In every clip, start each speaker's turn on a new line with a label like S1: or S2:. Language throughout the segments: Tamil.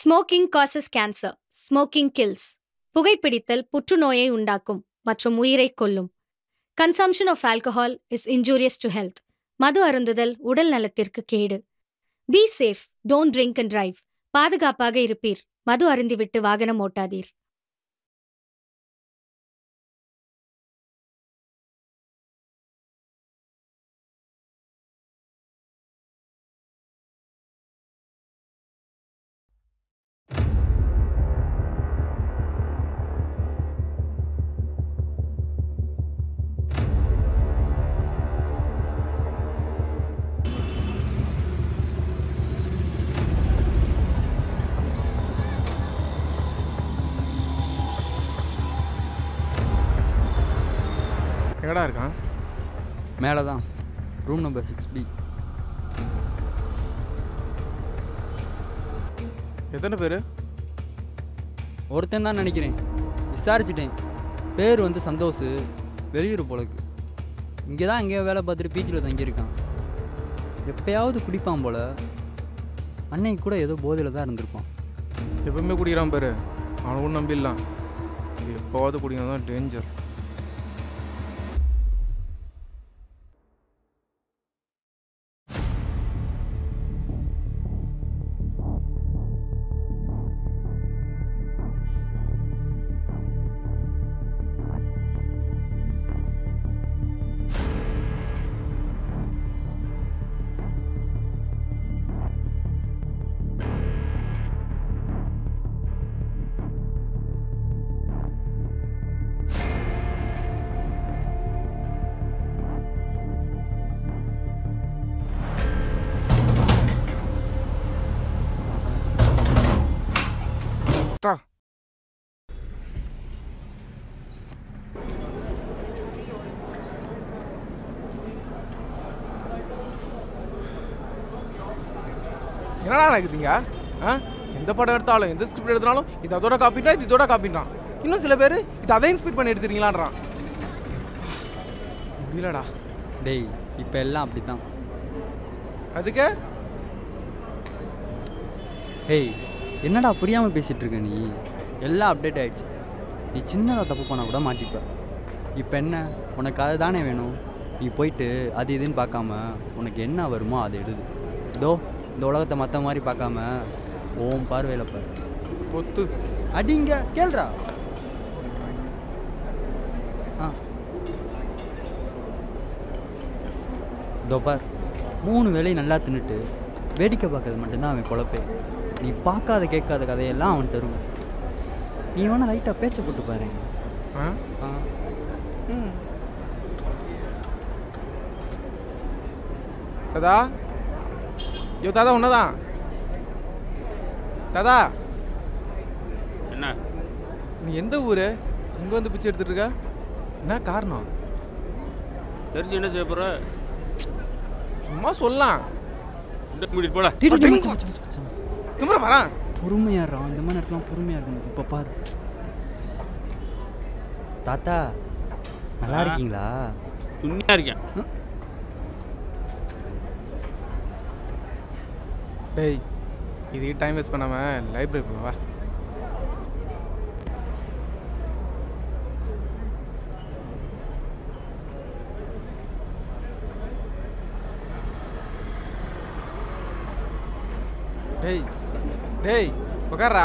S1: Smoking causes cancer smoking kills புகைப்பிடித்தல் புற்றுநோயை உண்டாக்கும் மற்றும் உயிரை கொல்லும் consumption of alcohol is injurious to health மது அருந்துதல் உடல் நலத்திற்கு கேடு be safe don't drink and drive பாதுகாப்பாக இருப்பீர் மது அருந்திவிட்டு வாகனம் ஓட்டாதீர்
S2: எங்கடா இருக்கான்
S3: மேலே தான் ரூம் நம்பர் சிக்ஸ் பி
S2: எத்தனை பேர்
S3: ஒருத்தன் தான் நினைக்கிறேன் விசாரிச்சுட்டேன் பேர் வந்து சந்தோஷ் வெளியூர் போலக்கு இங்கே தான் எங்கேயோ வேலை பார்த்துட்டு பீச்சில் தங்கியிருக்கான் எப்பயாவது குடிப்பான் போல அன்னைக்கு கூட ஏதோ போதையில் தான் இருந்திருப்பான்
S2: எப்பவுமே குடிக்கிறான் பாரு அவனை கூட நம்பிடலாம் இது எப்போவாவது குடிக்கிறது தான் டேஞ்சர் தா என்னடா நடக்குதுங்க ஆ எந்த படம் எடுத்தாலும் எந்த ஸ்கிரிப்ட் எடுத்தாலும் இது அதோட காப்பிட்டா இது இதோட காப்பின்றான் இன்னும் சில பேர் இது அதை இன்ஸ்பைர் பண்ணி எடுத்துறீங்களான்றான் முடியலடா
S3: டேய் இப்போ எல்லாம் அப்படி தான்
S2: அதுக்கு
S3: ஹேய் என்னடா புரியாமல் பேசிகிட்டு இருக்க நீ எல்லாம் அப்டேட் ஆயிடுச்சு நீ சின்னதாக தப்பு பண்ணால் கூட மாட்டிப்ப இப்போ என்ன உனக்கு அது தானே வேணும் நீ போயிட்டு அது இதுன்னு பார்க்காம உனக்கு என்ன வருமோ அதை எழுது இதோ இந்த உலகத்தை மற்ற மாதிரி பார்க்காம ஓம் பார்வையில் பாரு
S2: கொத்து
S3: அடிங்க கேள்றா ஆ இதோ பார் மூணு வேலையும் நல்லா தின்னுட்டு வேடிக்கை பார்க்கறது மட்டும்தான் அவன் பொழப்பே நீ பார்க்காத கேட்காத கதையெல்லாம் அவன் தரும் நீ வேணா லைட்டாக பேச்ச போட்டு பாரு
S2: ஆ
S3: ஆ
S2: ம் தாதா ஐயோ தாதா உன்னதான் தாதா
S4: என்ன
S2: நீ எந்த ஊர் இங்கே வந்து பிச்சை எடுத்துட்டு இருக்க என்ன காரணம்
S4: தெரிஞ்சு என்ன செய்ய போற
S2: சும்மா சொல்லலாம்
S4: இந்த கூட்டிட்டு போல
S3: டேய், டேய், டேய்,
S2: அடேங்கோ.
S3: மச்சான், மச்சான், மச்சான்.
S2: திமுற வரேன்
S3: பொறுமையா இருடா இந்த மாதிரி இடத்துலாம் பொறுமையா இருக்கணும் இப்போ பாரு தாத்தா நல்லா
S4: ஆ.
S3: இருக்கீங்களா
S4: துண்ணியா இருக்கேன்
S2: டேய் இதுக்கு டைம் வேஸ்ட் பண்ணாமல் லைப்ரரி போகலாம் வா டேய் டேய் உட்கார்றா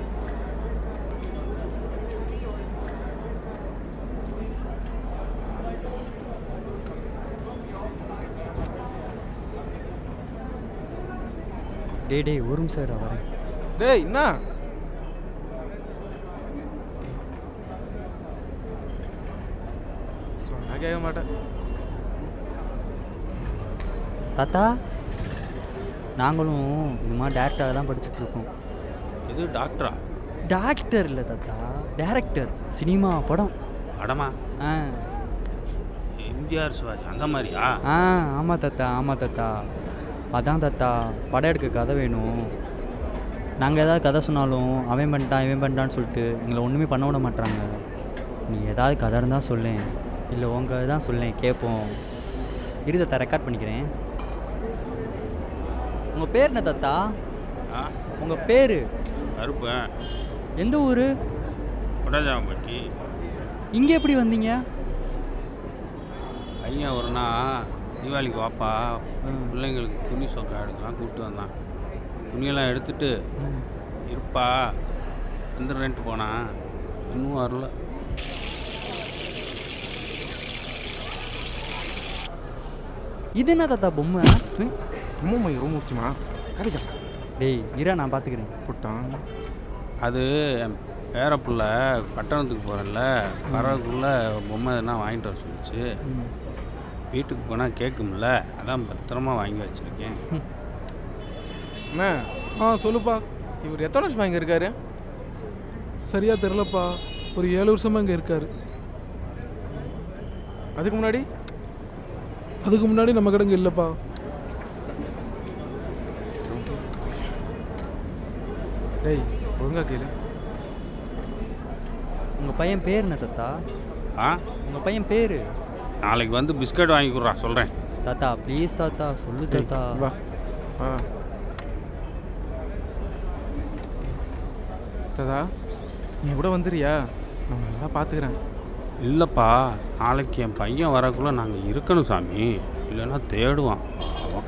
S3: டேய் டேய் ஒரு நிமிஷம் இருடா, வரேன்
S2: டேய் என்ன சொன்னா கேட்க மாட்டேன்
S3: தாத்தா நாங்களும் இது மாதிரி டேரக்டராக தான் படிச்சுட்டு இருக்கோம்
S4: இது டாக்டரா
S3: டாக்டர் இல்லை தாத்தா டேரக்டர் சினிமா படம்
S4: அடமா
S3: ஆ
S4: எம்ஜிஆர் சிவாஜி அந்த மாதிரியா
S3: ஆ ஆமாம் தாத்தா ஆமாம் தாத்தா அதான் தாத்தா படம் எடுக்க கதை வேணும் நாங்கள் ஏதாவது கதை சொன்னாலும் அவன் பண்ணிட்டான் இவன் பண்ணிட்டான்னு சொல்லிட்டு எங்களை ஒன்றுமே பண்ண விட மாட்றாங்க நீ ஏதாவது கதை இருந்தால் சொல்லேன் இல்லை உங்க தான் சொல்லேன் கேட்போம் இரு தாத்தா ரெக்கார்ட் பண்ணிக்கிறேன் உங்கள் பேர் என்ன தாத்தா
S4: ஆ
S3: உங்கள் பேர்
S4: கருப்பேன்
S3: எந்த ஊர்
S4: கொடஜாம்பட்டி
S3: இங்கே எப்படி வந்தீங்க
S4: பையன் ஒரு நாள் தீபாவளிக்கு வாப்பா
S3: ம்.
S4: பிள்ளைங்களுக்கு துணி சொக்கா எடுக்கலாம் கூப்பிட்டு வந்தான் துணியெல்லாம் எடுத்துட்டு இருப்பா வந்துடுறேன்ட்டு போனான் இன்னும் வரல
S3: இது என்ன தாத்தா பொம்மை
S2: ரொம்ப ரொம்ப முக்கியமா கிடைக்கல
S3: டேய் இரா நான் பார்த்துக்கிறேன்
S2: போட்டான்
S4: அது என் பேர புள்ள பட்டணத்துக்கு போகிறேன்ல வரக்குள்ள பொம்மை எதுனா வாங்கிட்டு வர சொல்லிச்சு வீட்டுக்கு போனால் கேட்கும்ல அதான் பத்திரமா வாங்கி வச்சுருக்கேன்
S2: அண்ணா
S5: ஆ சொல்லுப்பா
S2: இவர் எத்தனை வருஷமா இங்கே இருக்காரு
S5: சரியா தெரிலப்பா ஒரு ஏழு வருஷமா இங்கே இருக்காரு
S2: அதுக்கு முன்னாடி
S5: அதுக்கு முன்னாடி நம்ம கிட்ட இங்கே இல்லைப்பா
S2: டேய் ஒழுங்கா கேளு
S3: உங்கள் பையன் பேர் என்ன தாத்தா
S4: ஆ
S3: உங்கள் பையன் பேர்
S4: நாளைக்கு வந்து பிஸ்கட் வாங்கி கொடுறா சொல்கிறேன்
S3: தாத்தா ப்ளீஸ் தாத்தா சொல்லு
S2: டேய்,
S3: தாத்தா
S2: வா வா தாதா நீ கூட வந்துறியா நான் நல்லா பார்த்துக்கிறேன்
S4: இல்லைப்பா நாளைக்கு என் பையன் வரக்குள்ளே நாங்கள் இருக்கணும் சாமி இல்லைன்னா தேடுவான் பாவம்.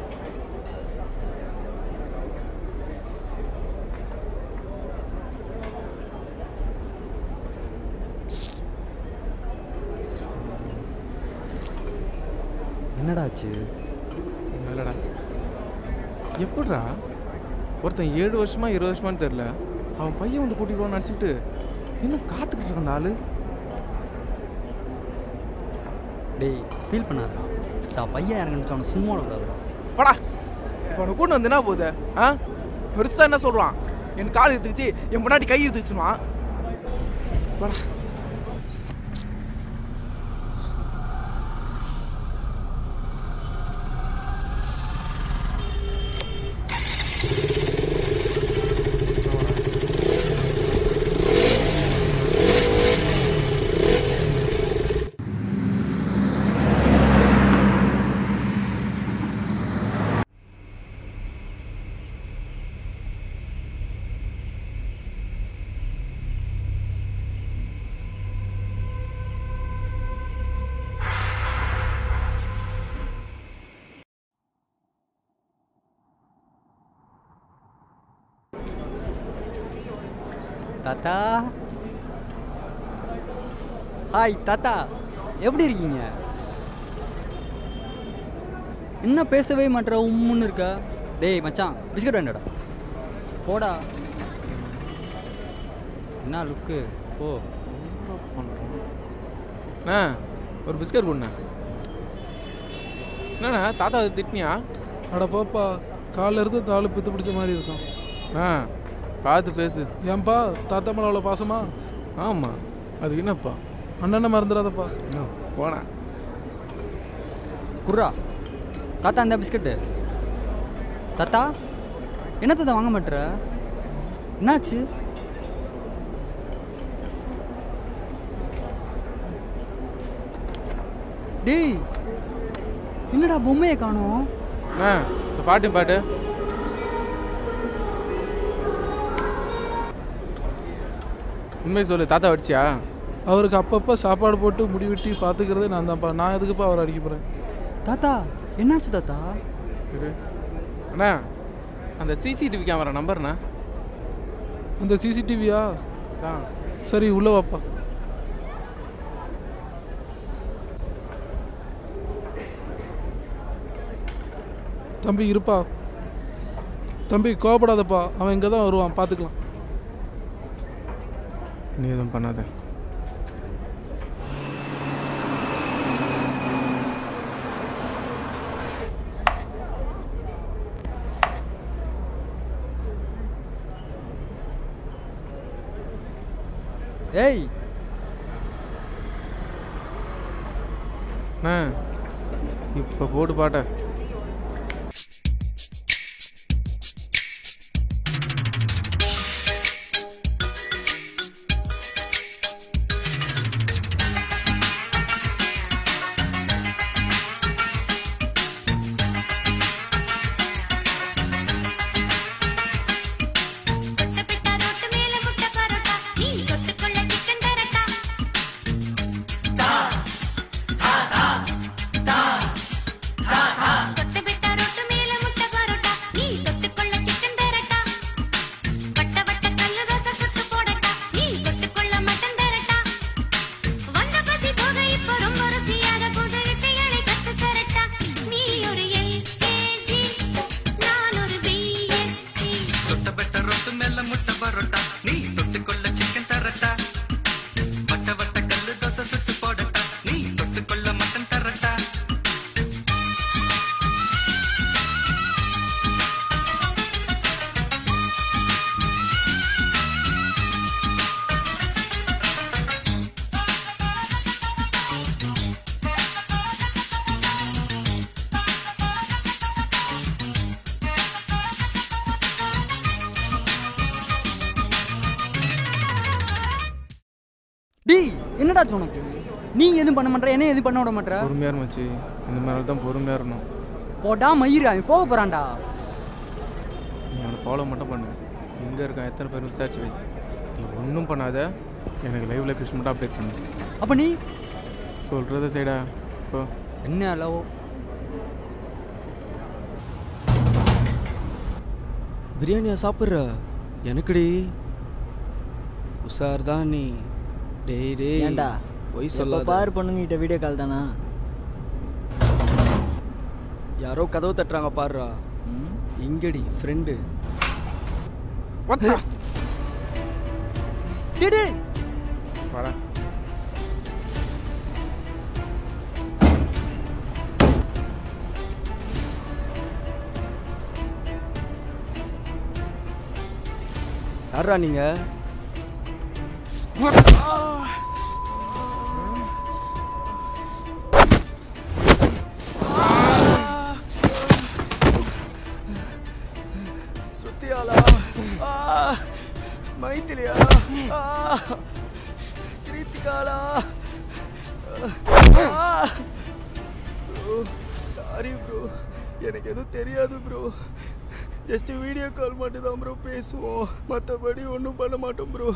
S3: என்னடாச்சு
S2: இல்லடா எப்படிடா ஒருத்தன் ஏழு வருஷமா இருபது வருஷமான்னு தெரில அவன் பையன் வந்து கூட்டிட்டு நினச்சிட்டு இன்னும் காத்துக்கிட்டு இருக்க அந்த ஆளு
S3: டேய் ஃபீல் பண்ணாதடா தான் பையன் இறங்கன்னு அவனை சும்மா விடாதுடா
S2: படா இப்போ அவனை கூட்டு வந்து என்ன போகுது ஆ பெருசாக என்ன சொல்கிறான் என் கால் எடுத்துக்கிச்சு என் முன்னாடி கை எடுத்துச்சுமா படா
S3: தாத்தா ஹாய் தாத்தா எப்படி இருக்கீங்க என்ன பேசவே மாட்ற உம்முன்னு இருக்கா டேய் மச்சான் பிஸ்கட் வேண்டாடா போடா என்ன லுக்கு போ
S2: அண்ணா ஒரு பிஸ்கட் கொடுண்ணா என்னண்ணா தாத்தா அது திட்டினியா
S5: அட போப்பா காலில் இருந்து தாள் பித்து பிடிச்ச மாதிரி இருக்கும்
S2: ஆ பார்த்து பேசு
S5: ஏன்பா தாத்தா மேலே அவ்வளோ பாசமா
S2: ஆமாம் அதுக்கு என்னப்பா
S5: அண்ணனை மறந்துடாதப்பா
S2: என்ன போனா
S3: குர்ரா தாத்தா இந்த பிஸ்கட்டு தாத்தா என்ன தாத்தா வாங்க மாட்ற என்னாச்சு டேய் என்னடா பொம்மையை காணோம்
S2: அண்ணா இந்த பாட்டு பாட்டு உண்மை சொல்லு தாத்தா அடிச்சியா
S5: அவருக்கு அப்பப்போ சாப்பாடு போட்டு முடி வெட்டி பார்த்துக்கிறதே நான் தான்ப்பா நான் எதுக்குப்பா அவரை அடிக்க போகிறேன்
S3: தாத்தா என்னாச்சு தாத்தா
S2: இரு அண்ணா அந்த சிசிடிவி கேமரா நம்பர்ண்ணா
S5: அந்த சிசிடிவியா
S2: தான்
S5: சரி உள்ளே வாப்பா தம்பி இருப்பா தம்பி கோவப்படாதப்பா அவன் இங்கே தான் வருவான் பார்த்துக்கலாம்
S2: நீ எதுவும் பண்ணாத
S3: ஏய்
S2: அண்ணா இப்போ போட்டு பாட்ட
S6: தொட்டு பிட்டா தொட்டு முட்டை பரோட்டா நீ தொட்டுக்கொள்ள சிக்கன் தரட்டா வட்ட வட்ட கல்லு தோசை சுட்டு போடட்டா நீ தொட்டுக்கொள்ள மட்டன் தரட்டா
S3: டேய் என்னடாச்சு உனக்கு நீ எதுவும் பண்ண மாட்டற என்ன எதுவும் பண்ண விட மாட்டற
S2: பொறுமையாக இருந்துச்சு இந்த மாதிரி தான் பொறுமையாக இருக்கணும்
S3: போடா மயிர் அவன் போக போறான்டா
S2: நீ அவனை ஃபாலோ மட்டும் பண்ணு எங்கே இருக்கான் எத்தனை பேர் விசாரிச்சு வை நீ ஒன்றும் பண்ணாத எனக்கு லைவ் லொக்கேஷன் மட்டும் அப்டேட் பண்ணு
S3: அப்ப நீ
S2: சொல்கிறத சைடா இப்போ
S3: என்ன அளவோ
S7: பிரியாணியா சாப்பிட்ற எனக்குடி உஷார் தான் நீ டேய் டேய்
S8: ஏன்டா
S7: பொய்
S8: எப்ப
S7: சொல்லாத
S8: பாரு பொண்ணுங்கிட்ட வீடியோ கால் தானா
S7: யாரோ கதவு தட்டுறாங்க பாருடா
S8: ம்?
S7: எங்கடி ஃப்ரெண்டு
S3: டேய் டேய்
S2: வாடா
S7: யாரா நீங்க சுத்தியாலா மைத்திலியா ஸ்ரீத்திகாலா ப்ரோ சாரி ப்ரோ எனக்கு எதுவும் தெரியாது ப்ரோ ஜஸ்ட் வீடியோ கால் மட்டும் தான் ப்ரோ பேசுவோம் மற்றபடி ஒன்றும் பண்ண மாட்டோம் ப்ரோ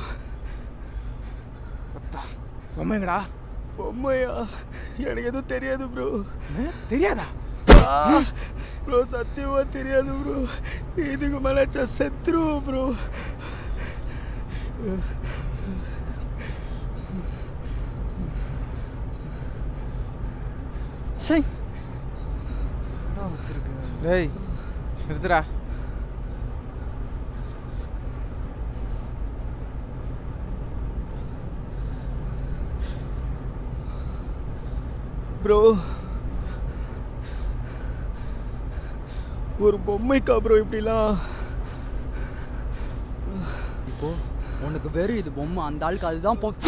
S2: பொம்மைங்கடா
S7: பொம்மையா எனக்கு எதுவும் தெரியாது ப்ரோ
S2: தெரியாதா
S7: ப்ரோ சத்தியமா தெரியாது ப்ரோ இதுக்கு மேலே செத்துருவோம் ப்ரோ
S3: சை
S2: டேய் நிறுத்துடா
S7: ப்ரோ ஒரு பொம்மைக்கா ப்ரோ இப்படிலாம்
S3: இப்போ உனக்கு வெறும் இது பொம்மை அந்த ஆளுக்கு அதுதான் பொ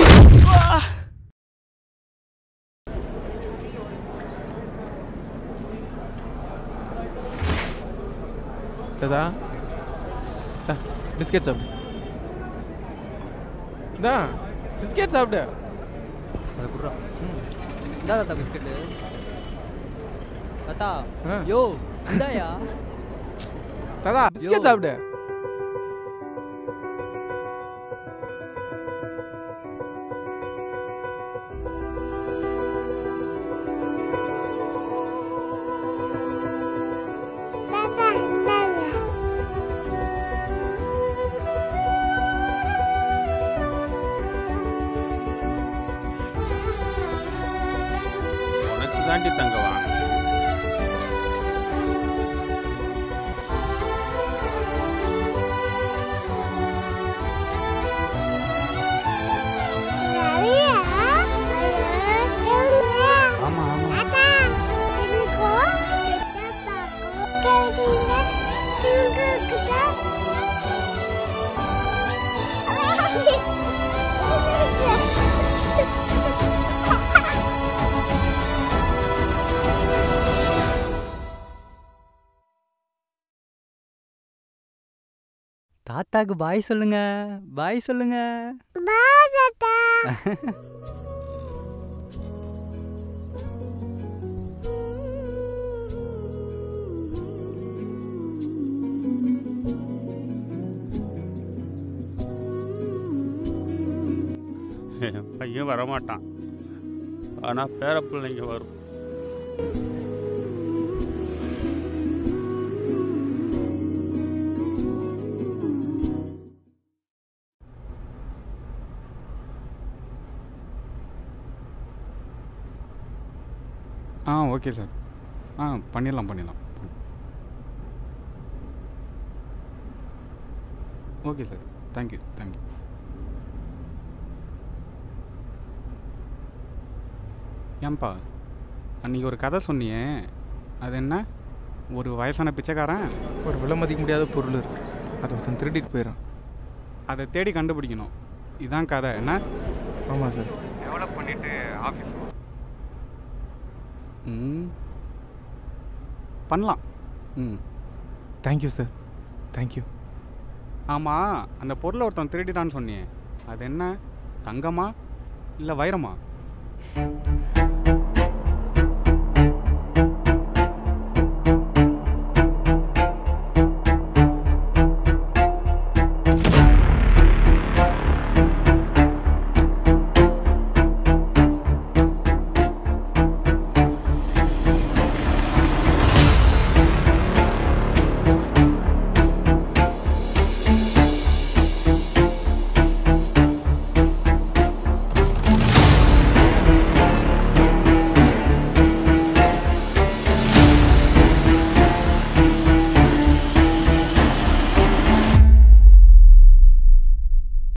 S2: ததா பிஸ்கெட் சாப்பிடு தா பிஸ்கெட் சாப்பிடு
S3: அதை குடுறா இந்தா தாத்தா பிஸ்கட்டு தாத்தா
S2: ஆ.
S3: யோ இந்தாயா
S2: ததா பிஸ்கெட்
S3: யோ.
S2: சாப்பிடு
S4: உனக்கு தாண்டி தங்க வாங்க
S3: ஆமா ஆமா தாத்தாக்கு பாய் சொல்லுங்க பாய் சொல்லுங்க
S4: என் பையன் வரமாட்டான் ஆனால் பேர பிள்ளைங்க வரும்
S9: ஆ ஓகே சார் ஆ பண்ணிடலாம் பண்ணிடலாம் ஓகே சார் தேங்க்யூ தேங்க்யூ ஏன்பா அன்றைக்கி ஒரு கதை சொன்னியே அது என்ன ஒரு வயசான பிச்சைக்காரன்
S2: ஒரு விலை மதிக்க முடியாத பொருள் இருக்கு அதை ஒருத்தன் திருடிட்டு போயிடறான்
S9: அதை தேடி கண்டுபிடிக்கணும் இதான் கதை என்ன
S2: ஆமாம் சார்
S9: டெவலப் பண்ணிவிட்டு ஆஃபீஸ் ம் பண்ணலாம் ம்
S2: தேங்க்யூ சார் தேங்க்யூ
S9: ஆமாம் அந்த பொருளை ஒருத்தன் திருடிட்டான்னு சொன்னியே அது என்ன தங்கமா இல்லை வைரமா